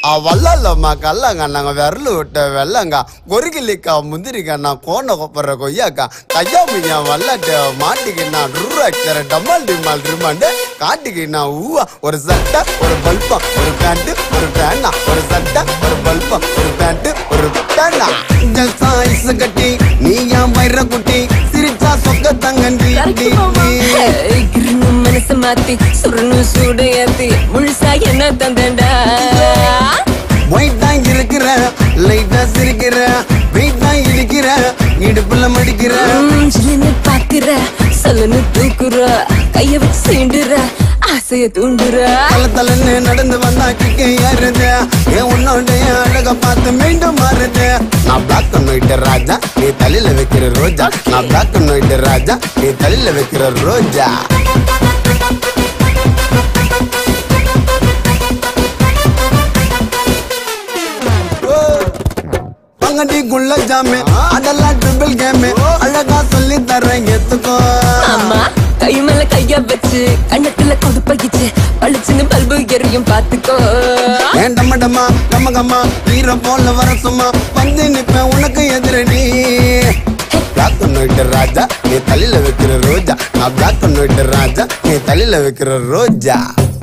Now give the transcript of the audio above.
வல்லல்லம்மா கல்லங்க நாங்க விரல் விட்ட வெள்ளங்க கொருகிலிக்கா முந்திரிக்கா நான் கோண கொப்பற கொய்யாக்கா கையா மியா வல்லட்ட மாட்டிக்கினா ருராக்கிற டம்மால் டிமால் ரிமாண்டு காட்டிக்கினா ஊவா ஒரு சட்டை ஒரு பல்பம் ஒரு பேண்ட் ஒரு பேனா ஒரு சட்டை ஒரு பல்பம் ஒரு பேண்ட் ஒரு பேனா ஜல்சா ஐஸ் கட்டி நீ ஏன் வயிற குட்டி சிரிச்சா சொக்க தங்கண்டி கிருன்னு மனசு மாத்தி சுருன்னு சூடு ஏத்தி முழுசா என்ன தந்தண்டா ஒயிட்டா இருக்கிற லைட்டா சிரிக்கிற வெயிட்டா இடிக்கிற இடுப்புல மடிக்கிற சிலன்னு பாக்குற சொல்லன்னு தூக்குற கைய வச்சு சீண்டுற ஆசைய தூண்டுற தல தலன்னு நடந்து வந்தா கிக்கே ஏறுது என் உன்னோடைய அழக பார்த்து மீண்டும் மாறுது நான் பிளாக் அண்ட் ஒயிட் ராஜா நீ தலையில வைக்கிற ரோஜா நான் பிளாக் அண்ட் ஒயிட் ராஜா நீ தலையில வைக்கிற ரோஜா பங்கடி குள்ள ஜாமே அதெல்லாம் ட்ரிபிள் கேமே அழகா சொல்லி தரேன் எத்துக்கோ ஆமா கை மேல கைய வச்சு கண்ணத்துல கொடுப்பகிச்சு பளிச்சுன்னு பல்பு எரியும் பாத்துக்கோ ஏன் டம்ம டம்மா கம்ம கம்மா வீர போல வர சும்மா வந்து நிப்பேன் உனக்கு எதிரடி பிளாக் அண்ட் ஒயிட் ராஜா நீ தலையில வைக்கிற ரோஜா நான் பிளாக் அண்ட் ஒயிட் ராஜா நீ தலையில வைக்கிற ரோஜா